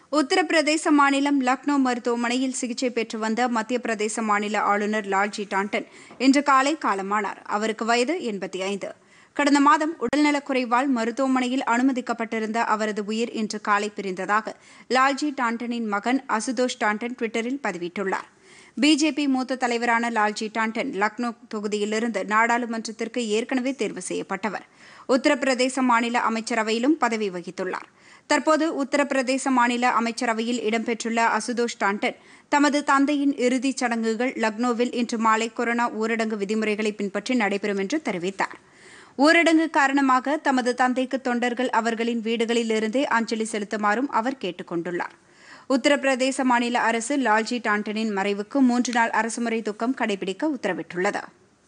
உத்தரப்பிரதேச மாநிலம் லக்னோ மருத்துவமனையில் சிகிச்சை பெற்று வந்த மத்திய பிரதேச மாநில ஆளுநர் லால்ஜி டாண்டன் இன்று காலை காலமானார் அவருக்கு வயது எண்பத்தி ஐந்து கடந்த மாதம் உடல்நலக்குறைவால் மருத்துவமனையில் அனுமதிக்கப்பட்டிருந்த அவரது உயிர் இன்று காலை பிரிந்ததாக லால்ஜி டாண்டனின் மகன் அசுதோஷ் டாண்டன் டுவிட்டரில் பதிவிட்டுள்ளார் பிஜேபி மூத்த தலைவரான லால்ஜி டாண்டன் லக்னோ தொகுதியிலிருந்து நாடாளுமன்றத்திற்கு ஏற்கனவே தேர்வு செய்யப்பட்டவர் உத்தரப்பிரதேச மாநில அமைச்சரவையிலும் பதவி வகித்துள்ளார் தற்போது உத்தரப்பிரதேச மாநில அமைச்சரவையில் இடம்பெற்றுள்ள அசுதோஷ் டாண்டன் தமது தந்தையின் இறுதிச் சடங்குகள் லக்னோவில் இன்று மாலை கொரோனா ஊரடங்கு விதிமுறைகளை பின்பற்றி நடைபெறும் என்று தெரிவித்தார் ஊரடங்கு காரணமாக தமது தந்தைக்கு தொண்டர்கள் அவர்களின் வீடுகளிலிருந்தே அஞ்சலி செலுத்துமாறும் அவர் கேட்டுக் கொண்டுள்ளார் உத்தரப்பிரதேச மாநில அரசு லால்ஜி டாண்டனின் மறைவுக்கு மூன்று நாள் அரசுமுறை துக்கம் கடைபிடிக்க உத்தரவிட்டுள்ளது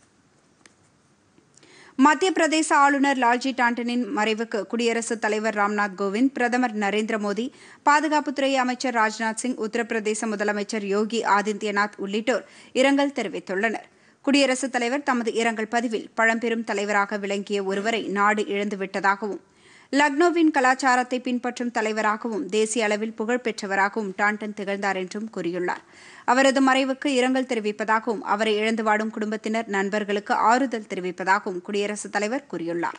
மத்திய பிரதேச ஆளுநர் லால்ஜி டாண்டனின் மறைவுக்கு குடியரசுத் தலைவர் ராம்நாத் கோவிந்த் பிரதமர் நரேந்திர மோடி பாதுகாப்புத்துறை அமைச்சர் ராஜ்நாத் சிங் உத்தரப்பிரதேச முதலமைச்சர் யோகி ஆதித்யநாத் உள்ளிட்டோர் இரங்கல் தெரிவித்துள்ளனர் குடியரசுத் தலைவர் தமது இரங்கல் பதிவில் பழம்பெரும் தலைவராக விளங்கிய ஒருவரை நாடு இழந்துவிட்டதாகவும் லக்னோவின் கலாச்சாரத்தை பின்பற்றும் தலைவராகவும் தேசிய அளவில் புகழ் பெற்றவராகவும் டாண்டன் திகழ்ந்தார் என்றும் கூறியுள்ளார் அவரது மறைவுக்கு இரங்கல் தெரிவிப்பதாகவும் அவரை இழந்து வாடும் குடும்பத்தினர் நண்பர்களுக்கு ஆறுதல் தெரிவிப்பதாகவும் குடியரசுத் தலைவர் கூறியுள்ளார்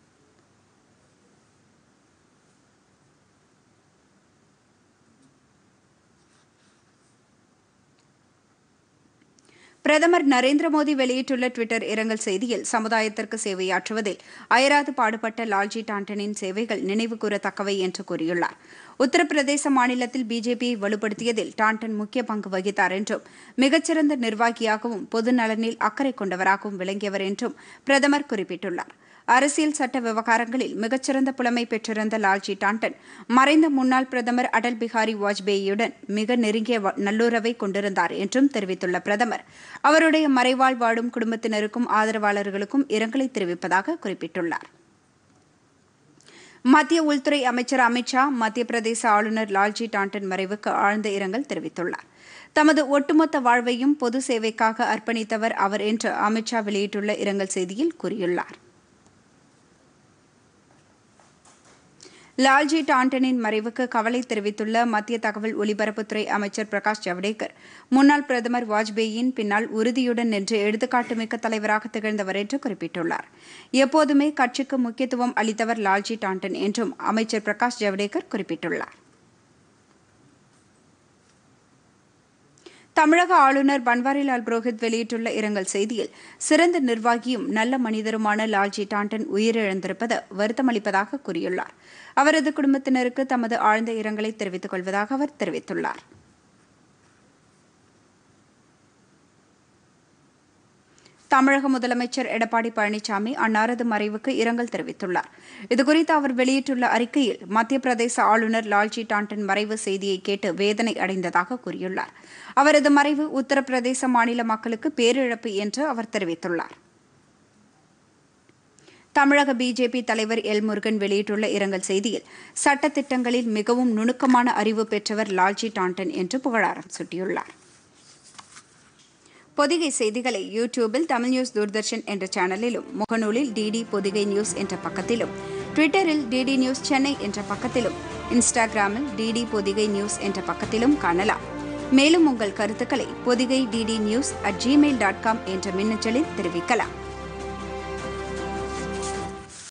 பிரதமர் நரேந்திர மோடி வெளியிட்டுள்ள டுவிட்டர் இரங்கல் செய்தியில் சமுதாயத்திற்கு சேவையாற்றுவதில் அயராது பாடுபட்ட லால்ஜி டாண்டனின் சேவைகள் நினைவு கூறத்தக்கவை என்று கூறியுள்ளார் உத்தரப்பிரதேச மாநிலத்தில் பிஜேபியை வலுப்படுத்தியதில் டாண்டன் முக்கிய பங்கு வகித்தார் என்றும் மிகச்சிறந்த நிர்வாகியாகவும் பொது நலனில் அக்கறை கொண்டவராகவும் விளங்கியவர் என்றும் பிரதமர் குறிப்பிட்டுள்ளார் அரசியல் சட்ட விவகாரங்களில் மிகச்சிறந்த புலமை பெற்றிருந்த லால்ஜி டாண்டன் மறைந்த முன்னாள் பிரதமர் அடல் பிஹாரி வாஜ்பேயியுடன் மிக நெருங்கிய நல்லுறவை கொண்டிருந்தார் என்றும் தெரிவித்துள்ள பிரதமர் அவருடைய மறைவாழ் வாடும் குடும்பத்தினருக்கும் ஆதரவாளர்களுக்கும் இரங்கலை தெரிவிப்பதாக குறிப்பிட்டுள்ளார் மத்திய உள்துறை அமைச்சர் அமித்ஷா மத்திய பிரதேச ஆளுநர் லால்ஜி டாண்டன் மறைவுக்கு ஆழ்ந்த இரங்கல் தெரிவித்துள்ளார் தமது ஒட்டுமொத்த வாழ்வையும் பொது சேவைக்காக அர்ப்பணித்தவர் அவர் என்று அமித்ஷா வெளியிட்டுள்ள இரங்கல் செய்தியில் கூறியுள்ளார் லால்ஜி டாண்டனின் மறைவுக்கு கவலை தெரிவித்துள்ள மத்திய தகவல் ஒலிபரப்புத்துறை அமைச்சர் பிரகாஷ் ஜவடேகர் முன்னாள் பிரதமர் வாஜ்பேயின் பின்னால் உறுதியுடன் நின்று எடுத்துக்காட்டுமிக்க தலைவராக திகழ்ந்தவர் என்று குறிப்பிட்டுள்ளார் எப்போதுமே கட்சிக்கு முக்கியத்துவம் அளித்தவர் லால்ஜி டாண்டன் என்றும் அமைச்சர் பிரகாஷ் ஜவடேகர் குறிப்பிட்டுள்ளார் தமிழக ஆளுநர் பன்வாரிலால் புரோஹித் வெளியிட்டுள்ள இரங்கல் செய்தியில் சிறந்த நிர்வாகியும் நல்ல மனிதருமான லால்ஜி டாண்டன் உயிரிழந்திருப்பது வருத்தமளிப்பதாக கூறியுள்ளார் அவரது குடும்பத்தினருக்கு தமது ஆழ்ந்த இரங்கலை தெரிவித்துக் கொள்வதாக அவர் தெரிவித்துள்ளார் தமிழக முதலமைச்சர் எடப்பாடி பழனிசாமி அன்னாரது மறைவுக்கு இரங்கல் தெரிவித்துள்ளார் இதுகுறித்து அவர் வெளியிட்டுள்ள அறிக்கையில் மத்திய பிரதேச ஆளுநர் லால்ஜி டாண்டன் மறைவு செய்தியை கேட்டு வேதனை அடைந்ததாக கூறியுள்ளார் அவரது மறைவு உத்தரப்பிரதேச மாநில மக்களுக்கு பேரிழப்பு என்று அவர் தெரிவித்துள்ளார் தமிழக பிஜேபி தலைவர் எல் முருகன் வெளியிட்டுள்ள இரங்கல் செய்தியில் சட்டத்திட்டங்களில் மிகவும் நுணுக்கமான அறிவு பெற்றவர் லால்ஜி டாண்டன் என்று புகழாரம் சூட்டியுள்ளார் பொதிகை செய்திகளை யூடியூபில் தமிழ் நியூஸ் தூர்தர்ஷன் என்ற சேனலிலும் முகநூலில் டிடி பொதிகை நியூஸ் என்ற பக்கத்திலும் ட்விட்டரில் டிடி நியூஸ் சென்னை என்ற பக்கத்திலும் இன்ஸ்டாகிராமில் டிடி பொதிகை நியூஸ் என்ற பக்கத்திலும் காணலாம் மேலும் உங்கள் கருத்துக்களை Podhigai DD news at Gmail dot com என்ற மின்னஞ்சலில் தெரிவிக்கலாம்